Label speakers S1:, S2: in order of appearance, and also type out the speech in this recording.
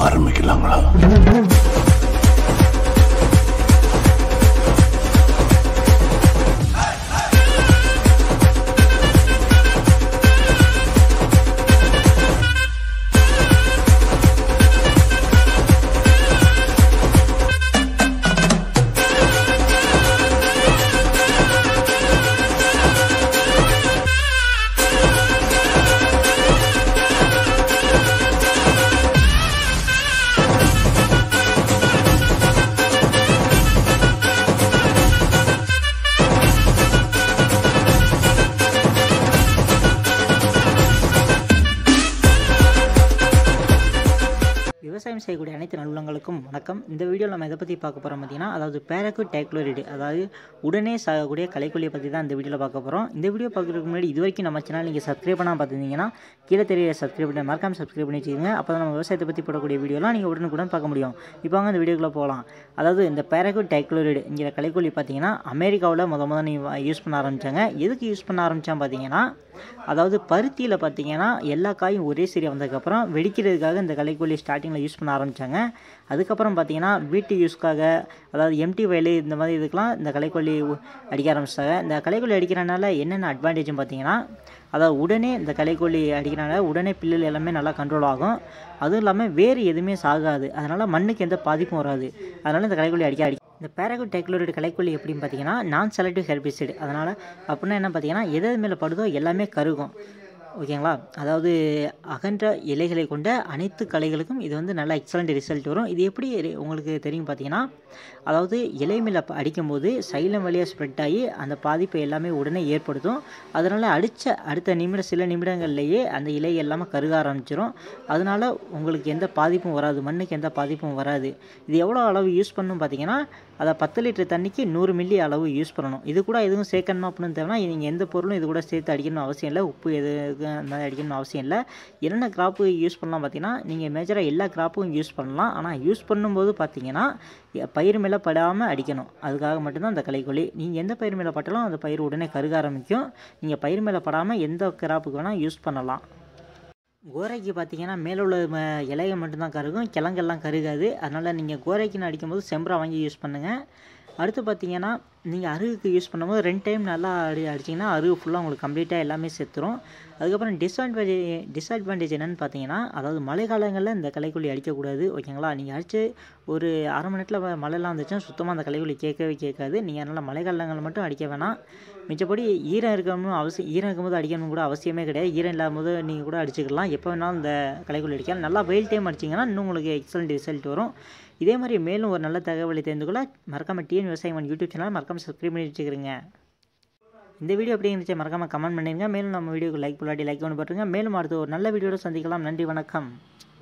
S1: ஆரம்பிக்கலாங்களா
S2: விவசாயம் செய்யக்கூடிய அனைத்து நல்லுள்ளங்களுக்கும் வணக்கம் இந்த வீடியோவில் நம்ம எதை பற்றி பார்க்க போகிறோம் பார்த்தீங்கன்னா அதாவது பேரக்கு டேக்லோரைடு அதாவது உடனே சாகக்கூடிய கலைக்கொல்லியை பற்றி தான் இந்த வீடியோவில் பார்க்க போகிறோம் இந்த வீடியோ பார்க்குறதுக்கு முன்னாடி இது வரைக்கும் நம்ம சேனல் நீங்கள் சப்ஸ்கிரைப் பண்ணால் பார்த்துருந்தீங்கன்னா கீழே தெரிய சப்ஸ்கிரைப் பண்ணி மறக்காம சப்ஸ்கிரைப் பண்ணி வச்சுக்கோங்க அப்போ தான் நம்ம விவசாயத்தை பற்றி போடக்கூடிய வீடியோலாம் நீங்கள் உடனுக்குடன் பார்க்க முடியும் இப்போ வாங்க இந்த வீடியோக்குள்ளே போகலாம் அதாவது இந்த பேரக்கு டேக்லோரைடு இங்கிற கலைக்கொல்லி பார்த்தீங்கன்னா அமெரிக்காவில் முத முத நீ யூஸ் பண்ண ஆரம்பித்தாங்க எதுக்கு யூஸ் பண்ண ஆரம்பித்தான் பார்த்தீங்கன்னா அதாவது பருத்தியில் பார்த்தீங்கன்னா எல்லா காயும் ஒரே சரியாக வந்ததுக்கப்புறம் வெடிக்கிறதுக்காக இந்த கலைக்கொல்லி ஸ்டார்டிங்கில் யூஸ் பண்ண ஆரம்பித்தாங்க அதுக்கப்புறம் பார்த்தீங்கன்னா வீட்டு யூஸ்க்காக அதாவது எம்டி வயலு இந்த மாதிரி இதுக்கெலாம் இந்த கலைக்கொல்லி உ- அடிக்க ஆரம்பிச்சிட்டாங்க இந்த கலைக்கொல்லி அடிக்கிறனால என்னென்ன அட்வான்டேஜ்னு பார்த்தீங்கன்னா அதாவது உடனே இந்த கலைக்கொல்லி அடிக்கிறனால உடனே பில்லுகள் எல்லாமே நல்லா கண்ட்ரோல் ஆகும் அதுவும் இல்லாமல் வேறு எதுவுமே சாகாது அதனால் மண்ணுக்கு எந்த பாதிப்பும் வராது அதனால் இந்த கலைக்கொல்லி அடிக்க அடி இந்த பேரகோ டெக்லோரைடு கலைக்கொல்லி எப்படின்னு பார்த்தீங்கன்னா நான் செலக்டிவ் ஹெர்பிசைடு அதனால் அப்படின்னா என்ன பார்த்தீங்கன்னா எது எது மேலே படுதோ எல்லாமே கருகும் ஓகேங்களா அதாவது அகன்ற இலைகளை கொண்ட அனைத்து கலைகளுக்கும் இது வந்து நல்ல எக்ஸலண்ட் ரிசல்ட் வரும் இது எப்படி ரி- உங்களுக்கு தெரியும் பார்த்தீங்கன்னா அதாவது இலை மேலே ப- அடிக்கும்போது சைலம் வழியாக ஸ்ப்ரெட் ஆகி அந்த பாதிப்பை எல்லாமே உடனே ஏற்படுத்தும் அதனால் அடித்த அடுத்த நிமிடம் சில நிமிடங்கள்லேயே அந்த இலை எல்லாமே கருக ஆரம்பிச்சிடும் அதனால் உங்களுக்கு எந்த பாதிப்பும் வராது மண்ணுக்கு எந்த பாதிப்பும் வராது இது எவ்வளோ அளவு யூஸ் பண்ணணும் பார்த்தீங்கன்னா அதை பத்து லிட்டர் தண்ணிக்கு நூறு மில்லி அளவு யூஸ் பண்ணணும் இது கூட எதுவும் சேர்க்கணுமா அப்படின்னு தேவைன்னா நீங்கள் எந்த பொருளும் இது கூட சேர்த்து அடிக்கணும் அவசியம் இல்லை உப்பு எது அந்த மாதிரி அடிக்கணும் அவசியம் இல்லை என்னென்ன கிராப்பு யூஸ் பண்ணலாம் பார்த்தீங்கன்னா நீங்கள் மேஜராக எல்லா கிராப்பும் யூஸ் பண்ணலாம் ஆனால் யூஸ் பண்ணும்போது பார்த்தீங்கன்னா எ- பயிர் மேலே படாமல் அடிக்கணும் அதுக்காக மட்டும்தான் அந்த களைக்கொல்லி நீங்கள் எந்த பயிர் மேலே பட்டாலும் அந்த பயிர் உடனே கருக ஆரம்பிக்கும் நீங்கள் பயிர் மேலே படாமல் எந்த கிராப்புக்கு வேணால் யூஸ் பண்ணலாம் கோரைக்கு பார்த்தீங்கன்னா மேலே உள்ள ம- இலைய மட்டும்தான் கருகும் கிழங்கெல்லாம் கருகாது அதனால் நீங்கள் கோரைக்குன்னு அடிக்கும்போது செம்பரா வாங்கி யூஸ் பண்ணுங்கள் அடுத்து பார்த்தீங்கன்னா நீங்கள் அருகுக்கு யூஸ் பண்ணும்போது ரெண்டு டைம் நல்லா அடி அடிச்சிங்கன்னா அருகு ஃபுல்லாக உங்களுக்கு கம்ப்ளீட்டாக எல்லாமே செத்துரும் அதுக்கப்புறம் டிஸ்அட்வான்டேஜ் டிஸ்அட்வான்டேஜ் என்னென்னு பார்த்தீங்கன்னா அதாவது மழை காலங்களில் இந்த களைக்கொல்லி அடிக்கக்கூடாது ஓகேங்களா நீங்கள் அடித்து ஒரு அரை மணி நேரத்தில் வ- மழைலாம் வந்துச்சுன்னா சுத்தமாக அந்த களைக்கொல்லி கேட்கவே கேட்காது நீங்கள் அதனால் மழை காலங்களில் மட்டும் அடிக்க வேணாம் மிச்சப்படி ஈரம் இருக்கணும் அவசியம் ஈரம் இருக்கும்போது அடிக்கணும் கூட அவசியமே கிடையாது ஈரம் இல்லாத போது நீங்கள் கூட அடிச்சுக்கலாம் எப்போ வேணாலும் இந்த களைக்கொல்லி அடிக்கலாம் நல்லா வெயில் டைம் அடிச்சிங்கன்னா இன்னும் உங்களுக்கு எக்ஸலண்ட் ரிசல்ட் வரும் இதே மாதிரி மேலும் ஒரு நல்ல தகவலை தெரிந்து கொள்ள மறக்காமல் டிஎன் விவசாயம் யூடியூப் சேனல் மறக்காமல் சப்ஸ்கிரைப் பண்ணி வச்சுக்கிறீங்க இந்த வீடியோ எப்படி இருந்துச்சு மறக்காமல் கமெண்ட் பண்ணிடுங்க மேலும் நம்ம வீடியோக்கு லைக் பண்ணாட்டி லைக் பண்ணி போட்டுருங்க மேலும் அடுத்து ஒரு நல்ல வீடியோட சந்திக்கலாம் நன்றி வணக்கம்